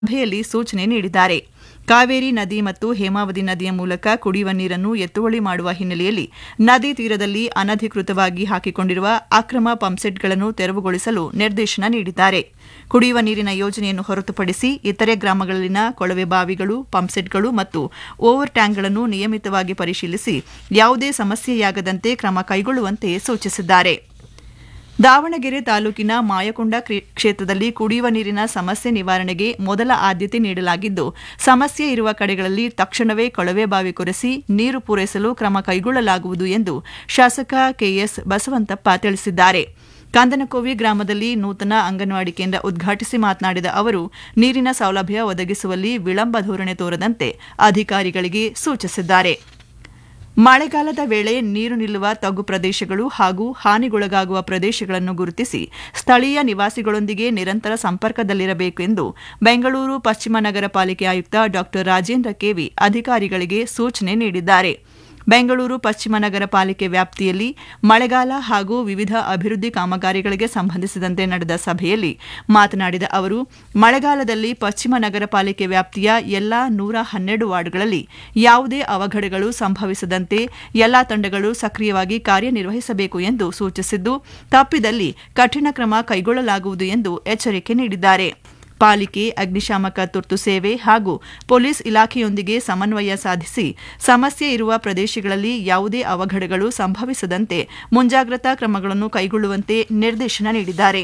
ಸಭೆಯಲ್ಲಿ ಸೂಚನೆ ನೀಡಿದ್ದಾರೆ ಕಾವೇರಿ ನದಿ ಮತ್ತು ಹೇಮಾವತಿ ನದಿಯ ಮೂಲಕ ಕುಡಿಯುವ ನೀರನ್ನು ಎತ್ತುವಳಿ ಮಾಡುವ ಹಿನ್ನೆಲೆಯಲ್ಲಿ ನದಿ ತೀರದಲ್ಲಿ ಅನಧಿಕೃತವಾಗಿ ಹಾಕಿಕೊಂಡಿರುವ ಅಕ್ರಮ ಪಂಪ್ಸೆಟ್ಗಳನ್ನು ತೆರವುಗೊಳಿಸಲು ನಿರ್ದೇಶನ ನೀಡಿದ್ದಾರೆ ಕುಡಿಯುವ ನೀರಿನ ಯೋಜನೆಯನ್ನು ಹೊರತುಪಡಿಸಿ ಇತರೆ ಗ್ರಾಮಗಳಲ್ಲಿನ ಕೊಳವೆ ಬಾವಿಗಳು ಪಂಪ್ಸೆಟ್ಗಳು ಮತ್ತು ಓವರ್ ಟ್ಯಾಂಕ್ಗಳನ್ನು ನಿಯಮಿತವಾಗಿ ಪರಿಶೀಲಿಸಿ ಯಾವುದೇ ಸಮಸ್ಯೆಯಾಗದಂತೆ ಕ್ರಮ ಕೈಗೊಳ್ಳುವಂತೆ ಸೂಚಿಸಿದ್ದಾರೆ ದಾವಣಗೆರೆ ತಾಲೂಕಿನ ಮಾಯಕೊಂಡ ಕ್ಷೇತ್ರದಲ್ಲಿ ಕುಡಿಯುವ ನೀರಿನ ಸಮಸ್ಯೆ ನಿವಾರಣೆಗೆ ಮೊದಲ ಆದ್ಯತೆ ನೀಡಲಾಗಿದ್ದು ಸಮಸ್ಯೆ ಇರುವ ಕಡೆಗಳಲ್ಲಿ ತಕ್ಷಣವೇ ಕೊಳವೆ ಬಾವಿ ಕೊರೆಸಿ ನೀರು ಪೂರೈಸಲು ಕ್ರಮ ಕೈಗೊಳ್ಳಲಾಗುವುದು ಎಂದು ಶಾಸಕ ಕೆಎಸ್ ಬಸವಂತಪ್ಪ ತಿಳಿಸಿದ್ದಾರೆ ಕಂದನಕೋವಿ ಗ್ರಾಮದಲ್ಲಿ ನೂತನ ಅಂಗನವಾಡಿ ಕೇಂದ್ರ ಉದ್ಘಾಟಿಸಿ ಮಾತನಾಡಿದ ಅವರು ನೀರಿನ ಸೌಲಭ್ಯ ಒದಗಿಸುವಲ್ಲಿ ವಿಳಂಬ ಧೋರಣೆ ತೋರದಂತೆ ಅಧಿಕಾರಿಗಳಿಗೆ ಸೂಚಿಸಿದ್ದಾರೆ ಮಳೆಗಾಲದ ವೇಳೆ ನೀರು ನಿಲ್ಲುವ ತಗ್ಗು ಪ್ರದೇಶಗಳು ಹಾಗೂ ಹಾನಿಗೊಳಗಾಗುವ ಪ್ರದೇಶಗಳನ್ನು ಗುರುತಿಸಿ ಸ್ಥಳೀಯ ನಿವಾಸಿಗಳೊಂದಿಗೆ ನಿರಂತರ ಸಂಪರ್ಕದಲ್ಲಿರಬೇಕು ಎಂದು ಬೆಂಗಳೂರು ಪಶ್ಚಿಮ ನಗರ ಪಾಲಿಕೆ ಆಯುಕ್ತ ಡಾ ರಾಜೇಂದ್ರ ಕೆವಿ ಅಧಿಕಾರಿಗಳಿಗೆ ಸೂಚನೆ ನೀಡಿದ್ದಾರೆ ಬೆಂಗಳೂರು ಪಶ್ಚಿಮ ನಗರ ಪಾಲಿಕೆ ವ್ಯಾಪ್ತಿಯಲ್ಲಿ ಮಳೆಗಾಲ ಹಾಗೂ ವಿವಿಧ ಅಭಿವೃದ್ಧಿ ಕಾಮಗಾರಿಗಳಿಗೆ ಸಂಬಂಧಿಸಿದಂತೆ ನಡೆದ ಸಭೆಯಲ್ಲಿ ಮಾತನಾಡಿದ ಅವರು ಮಳೆಗಾಲದಲ್ಲಿ ಪಶ್ಚಿಮ ನಗರ ಪಾಲಿಕೆ ವ್ಯಾಪ್ತಿಯ ಎಲ್ಲಾ ನೂರ ಹನ್ನೆರಡು ವಾರ್ಡ್ಗಳಲ್ಲಿ ಯಾವುದೇ ಅವಘಡಗಳು ಸಂಭವಿಸದಂತೆ ಎಲ್ಲಾ ತಂಡಗಳು ಸಕ್ರಿಯವಾಗಿ ಕಾರ್ಯನಿರ್ವಹಿಸಬೇಕು ಎಂದು ಸೂಚಿಸಿದ್ದು ತಪ್ಪಿದಲ್ಲಿ ಕಠಿಣ ಕ್ರಮ ಕೈಗೊಳ್ಳಲಾಗುವುದು ಎಂದು ಎಚ್ಚರಿಕೆ ನೀಡಿದ್ದಾರೆ ಪಾಲಿಕೆ ಅಗ್ನಿಶಾಮಕ ತುರ್ತು ಸೇವೆ ಹಾಗೂ ಪೊಲೀಸ್ ಇಲಾಖೆಯೊಂದಿಗೆ ಸಮನ್ವಯ ಸಾಧಿಸಿ ಸಮಸ್ಯೆ ಇರುವ ಪ್ರದೇಶಗಳಲ್ಲಿ ಯಾವುದೇ ಅವಘಡಗಳು ಸಂಭವಿಸದಂತೆ ಮುಂಜಾಗ್ರತಾ ಕ್ರಮಗಳನ್ನು ಕೈಗೊಳ್ಳುವಂತೆ ನಿರ್ದೇಶನ ನೀಡಿದ್ದಾರೆ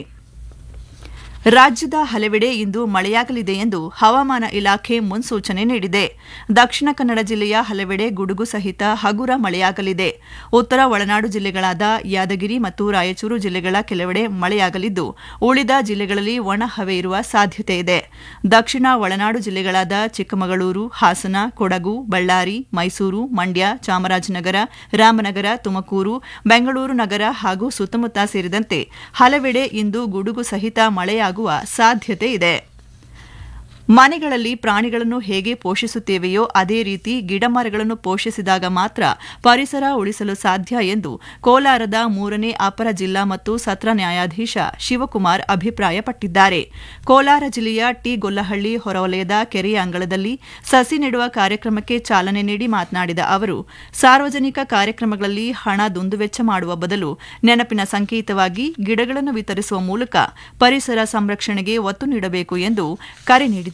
ರಾಜ್ಯದ ಹಲವೆಡೆ ಇಂದು ಮಳೆಯಾಗಲಿದೆ ಎಂದು ಹವಾಮಾನ ಇಲಾಖೆ ಮುನ್ಸೂಚನೆ ನೀಡಿದೆ ದಕ್ಷಿಣ ಕನ್ನಡ ಜಿಲ್ಲೆಯ ಹಲವೆಡೆ ಗುಡುಗು ಸಹಿತ ಹಗುರ ಮಳೆಯಾಗಲಿದೆ ಉತ್ತರ ಒಳನಾಡು ಜಿಲ್ಲೆಗಳಾದ ಯಾದಗಿರಿ ಮತ್ತು ರಾಯಚೂರು ಜಿಲ್ಲೆಗಳ ಕೆಲವೆಡೆ ಮಳೆಯಾಗಲಿದ್ದು ಉಳಿದ ಜಿಲ್ಲೆಗಳಲ್ಲಿ ಒಣ ಹವೆ ಇರುವ ಸಾಧ್ಯತೆ ಇದೆ ದಕ್ಷಿಣ ಒಳನಾಡು ಜಿಲ್ಲೆಗಳಾದ ಚಿಕ್ಕಮಗಳೂರು ಹಾಸನ ಕೊಡಗು ಬಳ್ಳಾರಿ ಮೈಸೂರು ಮಂಡ್ಯ ಚಾಮರಾಜನಗರ ರಾಮನಗರ ತುಮಕೂರು ಬೆಂಗಳೂರು ನಗರ ಹಾಗೂ ಸುತ್ತಮುತ್ತ ಸೇರಿದಂತೆ ಹಲವೆಡೆ ಇಂದು ಗುಡುಗು ಸಹಿತ ಮಳೆಯಾಗುವ ಸಾಧ್ಯತೆ ಇದೆ ಮನೆಗಳಲ್ಲಿ ಪ್ರಾಣಿಗಳನ್ನು ಹೇಗೆ ಪೋಷಿಸುತ್ತೇವೆಯೋ ಅದೇ ರೀತಿ ಗಿಡಮರಗಳನ್ನು ಪೋಷಿಸಿದಾಗ ಮಾತ್ರ ಪರಿಸರ ಉಳಿಸಲು ಸಾಧ್ಯ ಎಂದು ಕೋಲಾರದ ಮೂರನೇ ಅಪರ ಜಿಲ್ಲಾ ಮತ್ತು ಸತ್ರ ನ್ಯಾಯಾಧೀಶ ಶಿವಕುಮಾರ್ ಅಭಿಪ್ರಾಯಪಟ್ಟಿದ್ದಾರೆ ಕೋಲಾರ ಜಿಲ್ಲೆಯ ಟಿ ಗೊಲ್ಲಹಳ್ಳಿ ಹೊರವಲಯದ ಕೆರೆಯ ಅಂಗಳದಲ್ಲಿ ಸಸಿ ನೆಡುವ ಕಾರ್ಯಕ್ರಮಕ್ಕೆ ಚಾಲನೆ ನೀಡಿ ಮಾತನಾಡಿದ ಅವರು ಸಾರ್ವಜನಿಕ ಕಾರ್ಯಕ್ರಮಗಳಲ್ಲಿ ಹಣ ದುಂದುವೆಚ್ಚ ಮಾಡುವ ಬದಲು ನೆನಪಿನ ಸಂಕೇತವಾಗಿ ಗಿಡಗಳನ್ನು ವಿತರಿಸುವ ಮೂಲಕ ಪರಿಸರ ಸಂರಕ್ಷಣೆಗೆ ಒತ್ತು ನೀಡಬೇಕು ಎಂದು ಕರೆ ನೀಡಿದ್ದಾರೆ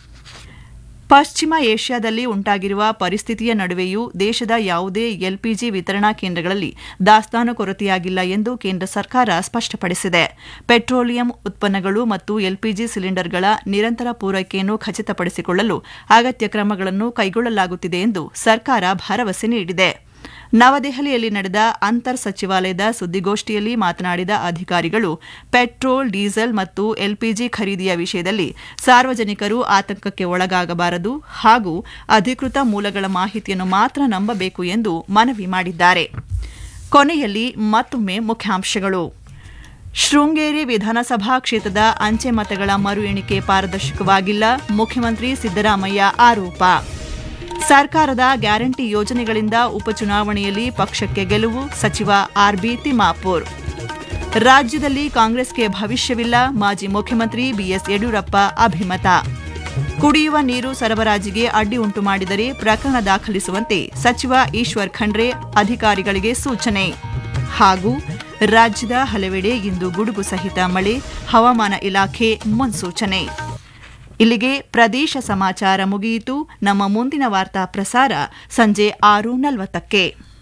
ಪಶ್ಚಿಮ ಏಷ್ಯಾದಲ್ಲಿ ಉಂಟಾಗಿರುವ ಪರಿಸ್ಥಿತಿಯ ನಡುವೆಯೂ ದೇಶದ ಯಾವುದೇ ಎಲ್ಪಿಜಿ ವಿತರಣಾ ಕೇಂದ್ರಗಳಲ್ಲಿ ದಾಸ್ತಾನು ಕೊರತೆಯಾಗಿಲ್ಲ ಎಂದು ಕೇಂದ್ರ ಸರ್ಕಾರ ಸ್ಪಷ್ಟಪಡಿಸಿದೆ ಪೆಟ್ರೋಲಿಯಂ ಉತ್ಪನ್ನಗಳು ಮತ್ತು ಎಲ್ಪಿಜಿ ಸಿಲಿಂಡರ್ಗಳ ನಿರಂತರ ಪೂರೈಕೆಯನ್ನು ಖಚಿತಪಡಿಸಿಕೊಳ್ಳಲು ಅಗತ್ಯ ಕ್ರಮಗಳನ್ನು ಕೈಗೊಳ್ಳಲಾಗುತ್ತಿದೆ ಎಂದು ಸರ್ಕಾರ ಭರವಸೆ ನೀಡಿದೆ ನವದೆಹಲಿಯಲ್ಲಿ ನಡೆದ ಅಂತರ್ ಸಚಿವಾಲಯದ ಸುದ್ದಿಗೋಷ್ಠಿಯಲ್ಲಿ ಮಾತನಾಡಿದ ಅಧಿಕಾರಿಗಳು ಪೆಟ್ರೋಲ್ ಡೀಸೆಲ್ ಮತ್ತು ಎಲ್ಪಿಜಿ ಖರೀದಿಯ ವಿಷಯದಲ್ಲಿ ಸಾರ್ವಜನಿಕರು ಆತಂಕಕ್ಕೆ ಒಳಗಾಗಬಾರದು ಹಾಗೂ ಅಧಿಕೃತ ಮೂಲಗಳ ಮಾಹಿತಿಯನ್ನು ಮಾತ್ರ ನಂಬಬೇಕು ಎಂದು ಮನವಿ ಮಾಡಿದ್ದಾರೆ ಕೊನೆಯಲ್ಲಿ ಮತ್ತೊಮ್ಮೆ ಮುಖ್ಯಾಂಶಗಳು ಶೃಂಗೇರಿ ವಿಧಾನಸಭಾ ಕ್ಷೇತ್ರದ ಅಂಚೆ ಮತಗಳ ಮರು ಎಣಿಕೆ ಪಾರದರ್ಶಕವಾಗಿಲ್ಲ ಮುಖ್ಯಮಂತ್ರಿ ಸಿದ್ದರಾಮಯ್ಯ ಆರೋಪ ಸರ್ಕಾರದ ಗ್ಯಾರಂಟಿ ಯೋಜನೆಗಳಿಂದ ಉಪಚುನಾವಣೆಯಲ್ಲಿ ಪಕ್ಷಕ್ಕೆ ಗೆಲುವು ಸಚಿವ ಆರ್ಬಿ ತಿಮ್ಮಾಪುರ್ ರಾಜ್ಯದಲ್ಲಿ ಕಾಂಗ್ರೆಸ್ಗೆ ಭವಿಷ್ಯವಿಲ್ಲ ಮಾಜಿ ಮುಖ್ಯಮಂತ್ರಿ ಬಿಎಸ್ ಯಡಿಯೂರಪ್ಪ ಅಭಿಮತ ಕುಡಿಯುವ ನೀರು ಸರಬರಾಜಿಗೆ ಅಡ್ಡಿ ಉಂಟು ಮಾಡಿದರೆ ಪ್ರಕರಣ ದಾಖಲಿಸುವಂತೆ ಸಚಿವ ಈಶ್ವರ್ ಖಂಡ್ರೆ ಅಧಿಕಾರಿಗಳಿಗೆ ಸೂಚನೆ ಹಾಗೂ ರಾಜ್ಯದ ಹಲವೆಡೆ ಇಂದು ಗುಡುಗು ಸಹಿತ ಮಳೆ ಹವಾಮಾನ ಇಲಾಖೆ ಮುನ್ಸೂಚನೆ ಇಲ್ಲಿಗೆ ಪ್ರದೇಶ ಸಮಾಚಾರ ಮುಗಿಯಿತು ನಮ್ಮ ಮುಂದಿನ ವಾರ್ತಾ ಪ್ರಸಾರ ಸಂಜೆ ಆರು ನಲವತ್ತಕ್ಕೆ